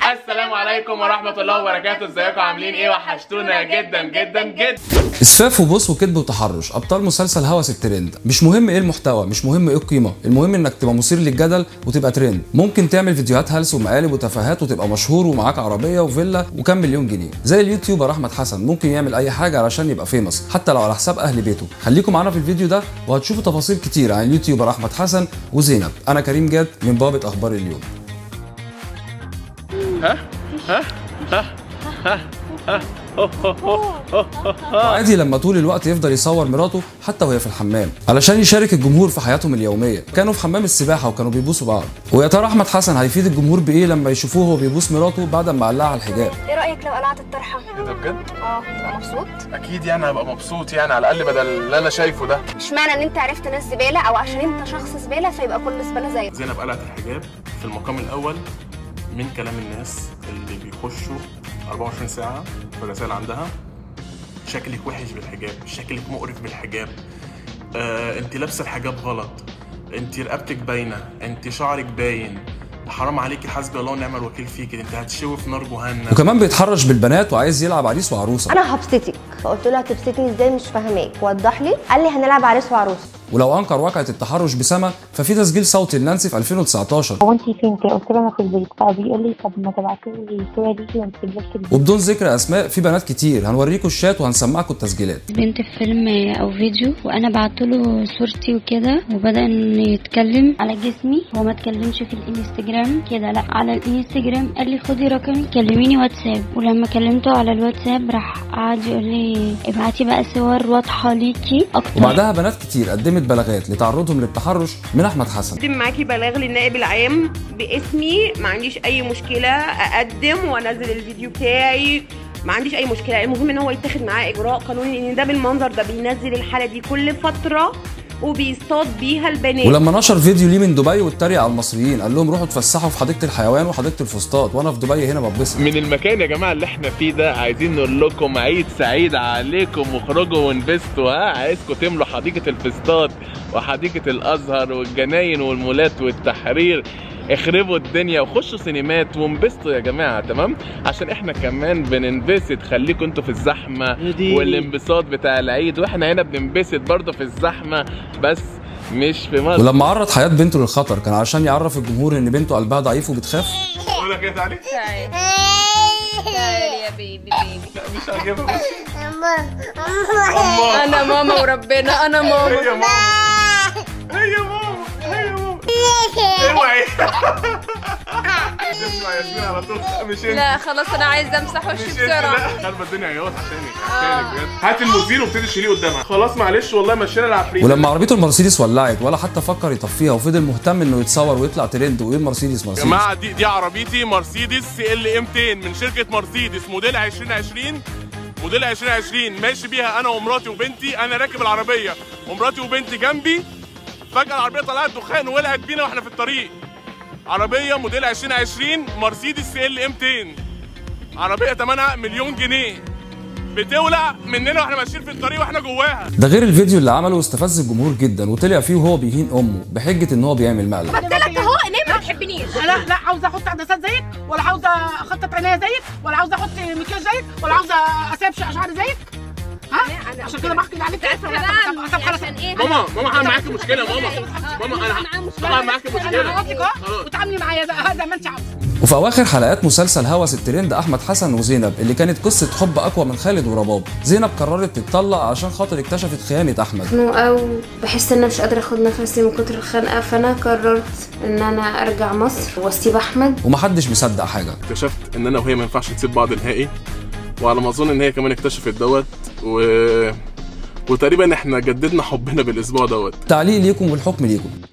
السلام عليكم ورحمه الله وبركاته ازيكم عاملين ايه وحشتونا جدا جدا جدا اسفاف وبص وكذب وتحرش ابطال مسلسل هوس الترند مش مهم ايه المحتوى مش مهم ايه القيمه المهم انك تبقى مثير للجدل وتبقى ترند ممكن تعمل فيديوهات هلس ومقالب وتفاهات وتبقى مشهور ومعاك عربيه وفيلا وكام مليون جنيه زي اليوتيوبر احمد حسن ممكن يعمل اي حاجه علشان يبقى فيمس حتى لو على حساب اهل بيته خليكم معانا في الفيديو ده وهتشوفوا تفاصيل كتير عن اليوتيوبر احمد حسن وزينب انا كريم جاد من بابه اخبار اليوم عادي لما طول الوقت يفضل يصور مراته حتى وهي في الحمام علشان يشارك الجمهور في حياتهم اليوميه كانوا في حمام السباحه وكانوا بيبوسوا بعض ويا ترى احمد حسن هيفيد الجمهور بايه لما يشوفوه وهو بيبوس مراته بعد ما قلعها على الحجاب ايه رايك لو قلعت الطرحه ايه ده بجد اه تبقى مبسوط اكيد يعني هبقى مبسوط يعني على الاقل بدل اللي انا شايفه ده مش معنى ان انت عرفت ناس زباله او عشان انت شخص زباله فيبقى كل زباله زيك زينب قلعت الحجاب في المقام الاول من كلام الناس اللي بيخشوا 24 ساعه في الرسائل عندها شكلك وحش بالحجاب شكلك مقرف بالحجاب آه، انت لابسه الحجاب غلط انت رقبتك باينه انت شعرك باين حرام عليكي حسبي الله ونعم الوكيل فيكي انت هتشوي في نار جهنم وكمان بيتحرش بالبنات وعايز يلعب عريس وعروسه انا هبسطك فقلت له هتبسطني ازاي مش فاهماك وضح لي قال لي هنلعب عريس وعروسه ولو انكر واقعه التحرش بسما ففي تسجيل صوتي لنانسي في 2019 هو انت فين كده قلت له انا في البيت فبيقول لي طب ما تبعتي لي صوره ليكي وانت في البيت وبدون ذكر اسماء في بنات كتير هنوريكم الشات وهنسمعكم التسجيلات بنت في فيلم او فيديو وانا بعت له صورتي وكده وبدا انه يتكلم على جسمي هو ما اتكلمش في الانستجرام كده لا على الانستجرام قال لي خدي رقمي كلميني واتساب ولما كلمته على الواتساب راح قعد يقول لي ابعتي بقى صور واضحه ليكي اكتر وبعدها بنات كتير قدمت بلاغات لتعرضهم للتحرش من احمد حسن اقدم معاكي بلاغ للنائب العام باسمي ما عنديش اي مشكله اقدم وانزل الفيديو بتاعي ما عنديش اي مشكله المهم ان هو يتاخد معاه اجراء قانوني لان ده بالمنظر ده بينزل الحاله دي كل فتره وبيصطاد بيها البنات ولما نشر فيديو ليه من دبي واتريق على المصريين قال لهم روحوا اتفسحوا في حديقه الحيوان وحديقه الفسطاط وانا في دبي هنا بتبسط من المكان يا جماعه اللي احنا فيه ده عايزين نقول لكم عيد سعيد عليكم واخرجوا وانبسطوا ها عايزكم تملوا حديقه الفسطاط وحديقه الازهر والجناين والمولات والتحرير اخربوا الدنيا وخشوا سينمات وانبسطوا يا جماعه تمام عشان احنا كمان بننبسط خليكم انتوا في الزحمه والانبساط بتاع العيد واحنا هنا بننبسط برضه في الزحمه بس مش في مصر ولما عرض حياه بنته للخطر كان علشان يعرف الجمهور ان بنته قلبها ضعيف وبتخاف اقول لك ايه تعالي يا بيبي بيبي مش عاجبها انا ماما وربنا انا ماما هي ماما هي ماما هي ماما اوعي اسمع ياسمين على طول مش انت لا خلاص انا عايزه امسح وشي مش انت بسرعه لا خربت الدنيا عياط عشانك عشانك بجد هات المزيل وابتدي شيليه قدامها خلاص معلش والله مشينا العفريت ولما عربيته المرسيدس ولعت ولا حتى فكر يطفيها وفضل مهتم انه يتصور ويطلع ترند ويقول مرسيدس يا مرسيدس جماعه دي دي عربيتي مرسيدس سي ال ام 200 من شركه مرسيدس موديل 2020 موديل 2020 ماشي بيها انا ومراتي وبنتي انا راكب العربيه ومراتي وبنتي جنبي فجاه العربيه طلعت دخان وولعت بينا واحنا في الطريق عربيه موديل 2020 مرسيدس سي ال ام 200 عربيه ثمنها مليون جنيه بتولع مننا واحنا ماشيين في الطريق واحنا جواها ده غير الفيديو اللي عمله واستفز الجمهور جدا وطلع فيه وهو بيهين امه بحجه ان هو بيعمل مقلب قلت لك اهو ليه ما بتحبنيش لا لا عاوزه احط عدسات زيك ولا عاوزه اخطط عينيا زيك ولا عاوزه احط مكياج زيك ولا عاوزه اسيب شعري زيك ها عشان كده بحكي عليك طب خلاص ماما ماما هعمل معاكي مشكله ماما ماما انا ماما هعمل معاكي انا مشكله هقولك اهو وتعاملي معايا زي زي ما انت عاوزه وفي اواخر حلقات مسلسل هوس الترند احمد حسن وزينب اللي كانت قصه حب اقوى من خالد ورباب زينب قررت تتطلق عشان خاطر اكتشفت خيانه احمد خنوقه وبحس ان انا مش قادره اخد نفسي من كتر الخنقه فانا قررت ان انا ارجع مصر واسيب احمد ومحدش مصدق حاجه اكتشفت ان انا وهي ما ينفعش نسيب بعض نهائي وعلى ما اظن ان هي كمان اكتشفت دوت و... وتقريبا احنا جددنا حبنا بالاسبوع دوت تعليق ليكم والحكم ليكم